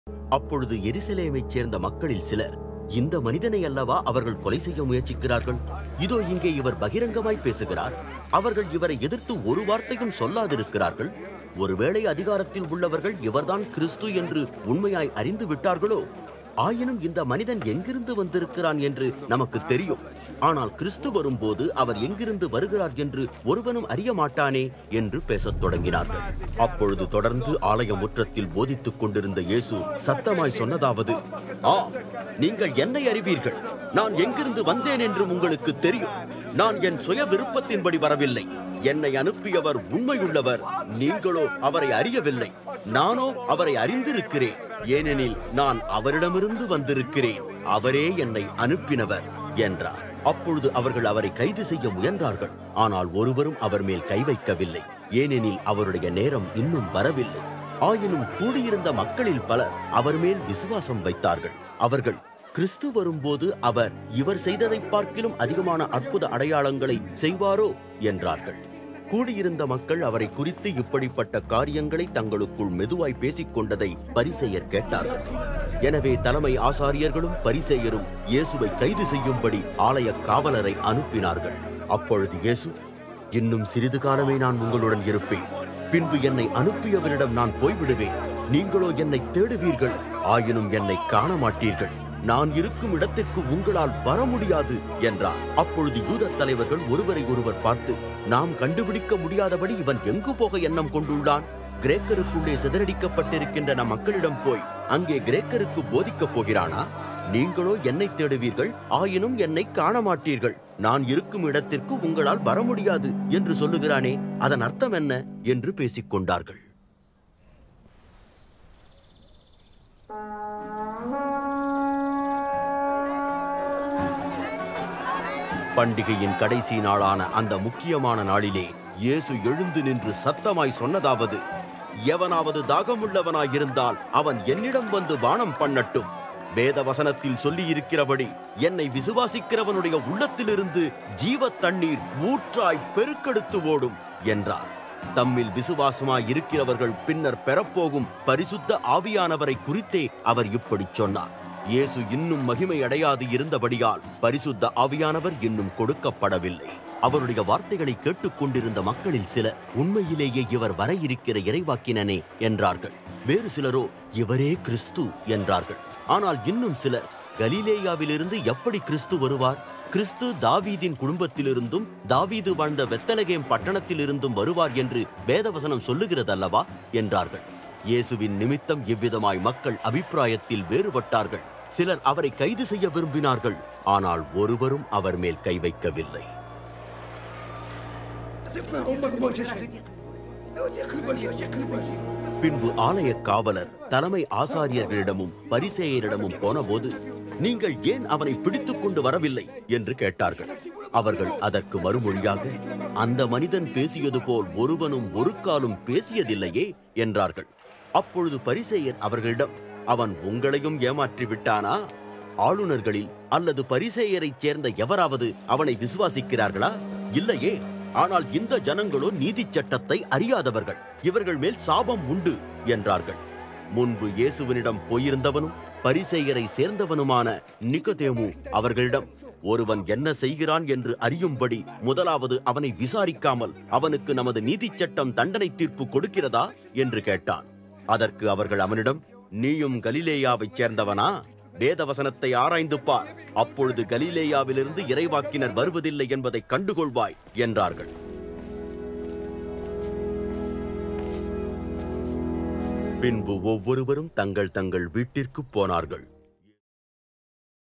அப்பொழுது எருசலேமைச் சேர்ந்த மக்களில் சிலர் இந்த மனிதனை அல்லவா அவர்கள் கொலை செய்ய முயற்சிக்கிறார்கள் இதோ இங்கே இவர் பகிரங்கமாய் பேசுகிறார் அவர்கள் இவரை எதிர்த்து ஒரு வார்த்தையும் சொல்லாதிருக்கிறார்கள் ஒருவேளை அதிகாரத்தில் உள்ளவர்கள் இவர்தான் கிறிஸ்து என்று உண்மையாய் அறிந்து விட்டார்களோ ஆயினும் இந்த மனிதன் எங்கிருந்து வந்திருக்கிறான் என்று நமக்கு தெரியும் ஆனால் கிறிஸ்து வரும்போது அவர் எங்கிருந்து வருகிறார் என்று ஒருவனும் அறிய மாட்டானே என்று பேசத் தொடங்கினார்கள் அப்பொழுது தொடர்ந்து ஆலய முற்றத்தில் போதித்துக் கொண்டிருந்த இயேசு சத்தமாய் சொன்னதாவது ஆ நீங்கள் என்னை அறிவீர்கள் நான் எங்கிருந்து வந்தேன் என்று உங்களுக்கு தெரியும் நான் என் சுய விருப்பத்தின்படி வரவில்லை என்னை அனுப்பியவர் உண்மையுள்ளவர் நீங்களோ அவரை அறியவில்லை நானோ அவரை அறிந்திருக்கிறேன் ஏனெனில் நான் அவரிடமிருந்து வந்திருக்கிறேன் அவரே என்னை அனுப்பினவர் என்றார் அப்பொழுது அவர்கள் அவரை கைது செய்ய முயன்றார்கள் ஆனால் ஒருவரும் அவர் மேல் கை வைக்கவில்லை ஏனெனில் அவருடைய நேரம் இன்னும் வரவில்லை ஆயினும் கூடியிருந்த மக்களில் பலர் அவர் மேல் விசுவாசம் வைத்தார்கள் அவர்கள் கிறிஸ்து வரும்போது அவர் இவர் செய்ததைப் பார்க்கிலும் அதிகமான அற்புத அடையாளங்களை செய்வாரோ என்றார்கள் கூடியிருந்த மக்கள் அவரை குறித்து இப்படிப்பட்ட காரியங்களை தங்களுக்குள் மெதுவாய் பேசிக் கொண்டதை பரிசேயர் கேட்டார்கள் எனவே தலைமை ஆசாரியர்களும் பரிசேயரும் இயேசுவை கைது செய்யும்படி ஆலய காவலரை அனுப்பினார்கள் அப்பொழுது இயேசு இன்னும் சிறிது காலமே நான் உங்களுடன் இருப்பேன் பின்பு என்னை அனுப்பியவரிடம் நான் போய்விடுவேன் நீங்களோ என்னை தேடுவீர்கள் ஆயினும் என்னை காண மாட்டீர்கள் நான் இருக்கும் இடத்திற்கு உங்களால் வர முடியாது என்றார் அப்பொழுது யூத தலைவர்கள் ஒருவரை ஒருவர் பார்த்து நாம் கண்டுபிடிக்க முடியாதபடி இவன் எங்கு போக எண்ணம் கொண்டுள்ளான் கிரேக்கருக்குள்ளே சிதறடிக்கப்பட்டிருக்கின்ற நம் மக்களிடம் போய் அங்கே கிரேக்கருக்கு போதிக்கப் போகிறானா நீங்களோ என்னை தேடுவீர்கள் ஆயினும் என்னை காண மாட்டீர்கள் நான் இருக்கும் இடத்திற்கு உங்களால் வர முடியாது என்று சொல்லுகிறானே அதன் அர்த்தம் என்ன என்று பேசிக் கொண்டார்கள் பண்டிகையின் கடைசி நாளான அந்த முக்கியமான நாளிலே இயேசு எழுந்து நின்று சத்தமாய் சொன்னதாவது எவனாவது தாகமுள்ளவனாயிருந்தால் அவன் என்னிடம் வந்து பானம் பண்ணட்டும் வேத வசனத்தில் சொல்லியிருக்கிறபடி என்னை விசுவாசிக்கிறவனுடைய உள்ளத்திலிருந்து ஜீவ தண்ணீர் ஊற்றாய் பெருக்கெடுத்து ஓடும் என்றார் தம்மில் விசுவாசமாய் இருக்கிறவர்கள் பின்னர் பெறப்போகும் பரிசுத்த ஆவியானவரை குறித்தே அவர் இப்படிச் சொன்னார் இயேசு இன்னும் மகிமை அடையாது இருந்தபடியால் பரிசுத்த ஆவியானவர் இன்னும் கொடுக்கப்படவில்லை அவருடைய வார்த்தைகளை கேட்டுக்கொண்டிருந்த மக்களில் சிலர் உண்மையிலேயே இவர் வர இருக்கிற இறைவாக்கினனே என்றார்கள் வேறு சிலரோ இவரே கிறிஸ்து என்றார்கள் ஆனால் இன்னும் சிலர் கலிலேயாவிலிருந்து எப்படி கிறிஸ்து வருவார் கிறிஸ்து தாவீதின் குடும்பத்திலிருந்தும் தாவீது வாழ்ந்த வெத்தலகேம் பட்டணத்திலிருந்தும் வருவார் என்று வேதவசனம் சொல்லுகிறதல்லவா என்றார்கள் இயேசுவின் நிமித்தம் இவ்விதமாய் மக்கள் அபிப்பிராயத்தில் வேறுபட்டார்கள் சிலர் அவரை கைது செய்ய விரும்பினார்கள் ஆனால் ஒருவரும் அவர் மேல் கை வைக்கவில்லை பின்பு ஆலய காவலர் தலைமை ஆசாரியர்களிடமும் பரிசேயரிடமும் போனபோது நீங்கள் ஏன் அவனை பிடித்துக் கொண்டு வரவில்லை என்று கேட்டார்கள் அவர்கள் அதற்கு மறுமொழியாக அந்த மனிதன் பேசியது போல் ஒருவனும் ஒரு காலும் பேசியதில்லையே என்றார்கள் அப்பொழுது பரிசேயர் அவர்களிடம் அவன் உங்களையும் ஏமாற்றி விட்டானா ஆளுநர்களில் அல்லது பரிசேயரைச் சேர்ந்த எவராவது அவனை விசுவாசிக்கிறார்களா இல்லையே ஆனால் இந்த ஜனங்களோ நீதிச் சட்டத்தை அறியாதவர்கள் இவர்கள் மேல் சாபம் உண்டு என்றார்கள் முன்பு இயேசுவினிடம் போயிருந்தவனும் பரிசேயரை சேர்ந்தவனுமான நிக்கதேமு அவர்களிடம் ஒருவன் என்ன செய்கிறான் என்று அறியும்படி முதலாவது அவனை விசாரிக்காமல் அவனுக்கு நமது நீதிச் சட்டம் தண்டனை தீர்ப்பு கொடுக்கிறதா என்று கேட்டான் அதற்கு அவர்கள் அவனிடம் நீயும் கலிலேயாவைச் சேர்ந்தவனா வேதவசனத்தை ஆராய்ந்து பார் அப்பொழுது கலிலேயாவிலிருந்து இறைவாக்கினர் வருவதில்லை என்பதை கண்டுகொள்வாய் என்றார்கள் பின்பு ஒவ்வொருவரும் தங்கள் தங்கள் வீட்டிற்கு போனார்கள்